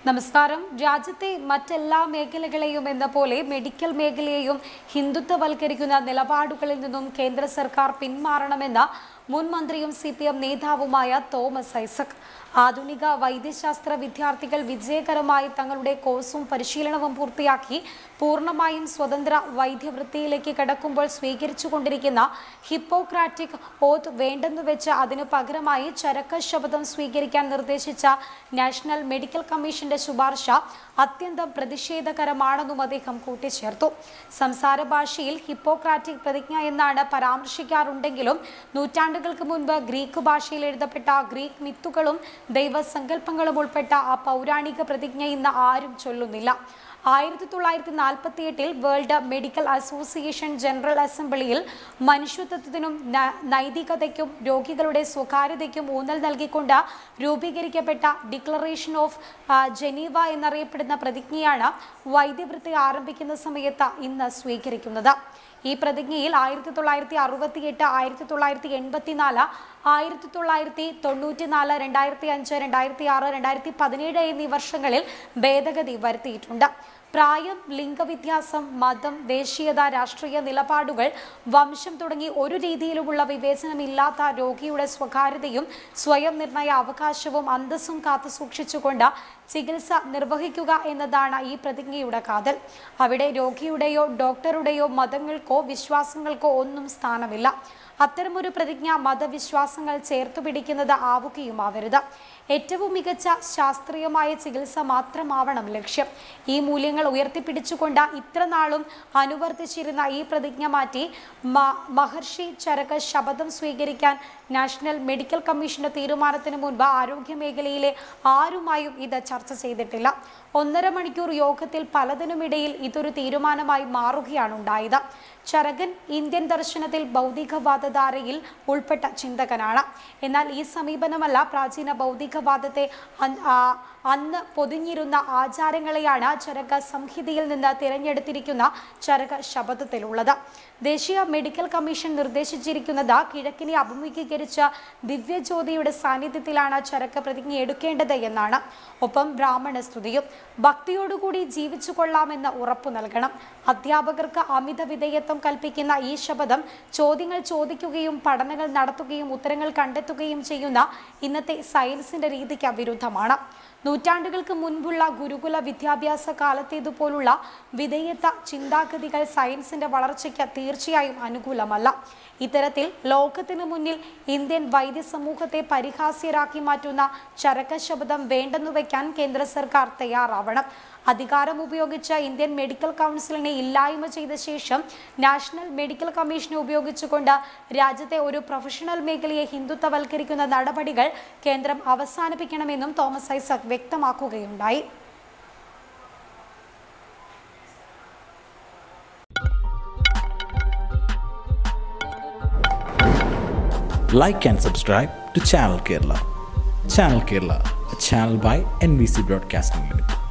നമസ്കാരം രാജ്യത്തെ മറ്റെല്ലാ മേഖലകളെയും എന്ന പോലെ മെഡിക്കൽ മേഖലയെയും ഹിന്ദുത്വവൽക്കരിക്കുന്ന നിലപാടുകളിൽ നിന്നും കേന്ദ്ര സർക്കാർ പിന്മാറണമെന്ന് മുൻ മന്ത്രിയും സി പി എം നേതാവുമായ തോമസ് ഐസക് ആധുനിക വൈദ്യശാസ്ത്ര വിദ്യാർത്ഥികൾ വിജയകരമായി തങ്ങളുടെ കോഴ്സും പരിശീലനവും പൂർത്തിയാക്കി പൂർണ്ണമായും സ്വതന്ത്ര വൈദ്യവൃത്തിയിലേക്ക് കടക്കുമ്പോൾ സ്വീകരിച്ചുകൊണ്ടിരിക്കുന്ന ഹിപ്പോക്രാറ്റിക് ഓത്ത് വേണ്ടെന്ന് വെച്ച് അതിനു പകരമായി ചരക്ക ശപഥം സ്വീകരിക്കാൻ നിർദ്ദേശിച്ച നാഷണൽ മെഡിക്കൽ കമ്മീഷന്റെ ശുപാർശ അത്യന്തം പ്രതിഷേധകരമാണെന്നും അദ്ദേഹം കൂട്ടിച്ചേർത്തു സംസാര ഭാഷയിൽ ഹിപ്പോക്രാറ്റിക് പ്രതിജ്ഞ എന്നാണ് പരാമർശിക്കാറുണ്ടെങ്കിലും നൂറ്റാണ്ടുകൾക്ക് മുൻപ് ഗ്രീക്ക് ഭാഷയിൽ എഴുതപ്പെട്ട ഗ്രീക്ക് മിത്തുകളും ദൈവസങ്കല്പങ്ങളും ഉൾപ്പെട്ട ആ പൗരാണിക പ്രതിജ്ഞ ഇന്ന് ആരും ചൊല്ലുന്നില്ല ആയിരത്തി തൊള്ളായിരത്തി നാൽപ്പത്തി എട്ടിൽ വേൾഡ് മെഡിക്കൽ അസോസിയേഷൻ ജനറൽ അസംബ്ലിയിൽ മനുഷ്യത്വത്തിനും ന- നൈതികതയ്ക്കും രോഗികളുടെ സ്വകാര്യതയ്ക്കും ഊന്നൽ നൽകിക്കൊണ്ട് രൂപീകരിക്കപ്പെട്ട ഡിക്ലറേഷൻ ഓഫ് ആ, ജനീവ എന്നറിയപ്പെടുന്ന പ്രതിജ്ഞയാണ് വൈദ്യവൃത്തി ആരംഭിക്കുന്ന സമയത്ത് ഇന്ന് സ്വീകരിക്കുന്നത് ഈ പ്രതിജ്ഞയിൽ ആയിരത്തി തൊള്ളായിരത്തി അറുപത്തി എട്ട് ആയിരത്തി തൊള്ളായിരത്തി എൺപത്തിനാല് ആയിരത്തി തൊള്ളായിരത്തി തൊണ്ണൂറ്റി നാല് രണ്ടായിരത്തി അഞ്ച് രണ്ടായിരത്തി ആറ് രണ്ടായിരത്തി പതിനേഴ് എന്നീ വർഷങ്ങളിൽ ഭേദഗതി വരുത്തിയിട്ടുണ്ട് പ്രായം ലിംഗവ്യത്യാസം മതം ദേശീയത രാഷ്ട്രീയ നിലപാടുകൾ വംശം തുടങ്ങി ഒരു രീതിയിലുമുള്ള വിവേചനമില്ലാത്ത രോഗിയുടെ സ്വകാര്യതയും സ്വയം നിർണയ അവകാശവും അന്തസ്സും കാത്തു സൂക്ഷിച്ചുകൊണ്ട് ചികിത്സ നിർവഹിക്കുക എന്നതാണ് ഈ പ്രതിജ്ഞയുടെ കാതൽ അവിടെ രോഗിയുടെയോ ഡോക്ടറുടെയോ മതങ്ങൾക്കോ വിശ്വാസങ്ങൾക്കോ ഒന്നും സ്ഥാനമില്ല അത്തരമൊരു പ്രതിജ്ഞ മതവിശ്വാസങ്ങൾ ചേർത്തു പിടിക്കുന്നത് ആവുകയുമാവരുത് ഏറ്റവും മികച്ച ശാസ്ത്രീയമായ ചികിത്സ മാത്രമാവണം ലക്ഷ്യം ഈ മൂല്യങ്ങൾ ഉയർത്തിപ്പിടിച്ചുകൊണ്ട് ഇത്ര നാളും അനുവർത്തിച്ചിരുന്ന ഈ പ്രതിജ്ഞ മാറ്റി മ- മഹർഷി ചരക ശപഥം സ്വീകരിക്കാൻ നാഷണൽ മെഡിക്കൽ കമ്മീഷന്റെ തീരുമാനത്തിന് മുൻപ് ആരോഗ്യ മേഖലയിലെ ആരുമായും ഇത് ചർച്ച ചെയ്തിട്ടില്ല ഒന്നര മണിക്കൂർ യോഗത്തിൽ പലതിനുമിടയിൽ ഇതൊരു തീരുമാനമായി മാറുകയാണ് ഉണ്ടായത് ചരകൻ ഇന്ത്യൻ ദർശനത്തിൽ ഭൗതികവാദധാരയിൽ ഉൾപ്പെട്ട ചിന്തകനാണ് എന്നാൽ ഈ സമീപനമല്ല പ്രാചീന ഭൗതികവാദത്തെ അൻ- ആ, അന്ന് പൊതിഞ്ഞിരുന്ന ആചാരങ്ങളെയാണ് ചരക സംഹിതയിൽ നിന്ന് തിരഞ്ഞെടുത്തിരിക്കുന്ന ചരക ശബദത്തിലുള്ളത് ദേശീയ മെഡിക്കൽ കമ്മീഷൻ നിർദ്ദേശിച്ചിരിക്കുന്നത് കിഴക്കിനെ അഭിമുഖീകരിച്ച ദിവ്യജ്യോതിയുടെ സാന്നിധ്യത്തിലാണ് ചരക പ്രതിജ്ഞ എടുക്കേണ്ടത് എന്നാണ് ഒപ്പം ബ്രാഹ്മണ സ്തുതിയും ഭക്തിയോടുകൂടി ജീവിച്ചു കൊള്ളാമെന്ന് ഉറപ്പു നൽകണം അധ്യാപകർക്ക് അമിത വിധേയത്വം കൽപ്പിക്കുന്ന ഈ ശപഥം ചോദ്യങ്ങൾ ചോദിക്കുകയും പഠനങ്ങൾ നടത്തുകയും ഉത്തരങ്ങൾ കണ്ടെത്തുകയും ചെയ്യുന്ന ഇന്നത്തെ സയൻസിന്റെ രീതിക്ക് വിരുദ്ധമാണ് നൂറ്റാണ്ടുകൾക്ക് മുൻപുള്ള ഗുരുകുല വിദ്യാഭ്യാസ കാലത്തേതുപോലുള്ള വിധേയത്വ ചിന്താഗതികൾ സയൻസിന്റെ വളർച്ചയ്ക്ക് തീർച്ചയായും അനുകൂലമല്ല ഇത്തരത്തിൽ ലോകത്തിനു മുന്നിൽ ഇന്ത്യൻ വൈദ്യ സമൂഹത്തെ പരിഹാസ്യരാക്കി മാറ്റുന്ന ചരക ശബ്ദം വേണ്ടെന്നു വയ്ക്കാൻ കേന്ദ്ര സർക്കാർ തയ്യാറാവണം അധികാരം ഉപയോഗിച്ച് ഇന്ത്യൻ മെഡിക്കൽ കൗൺസിലിനെ ഇല്ലായ്മ ചെയ്ത ശേഷം നാഷണൽ മെഡിക്കൽ കമ്മീഷനെ ഉപയോഗിച്ചുകൊണ്ട് രാജ്യത്തെ ഒരു പ്രൊഫഷണൽ മേഖലയെ ഹിന്ദുത്വവൽക്കരിക്കുന്ന നടപടികൾ കേന്ദ്രം അവസാനിപ്പിക്കണമെന്നും തോമസ് ഐസക് വ്യക്തമാക്കുകയുണ്ടായി like and subscribe to Channel Kerala. Channel Kerala, a channel by NBC Broadcasting Limited.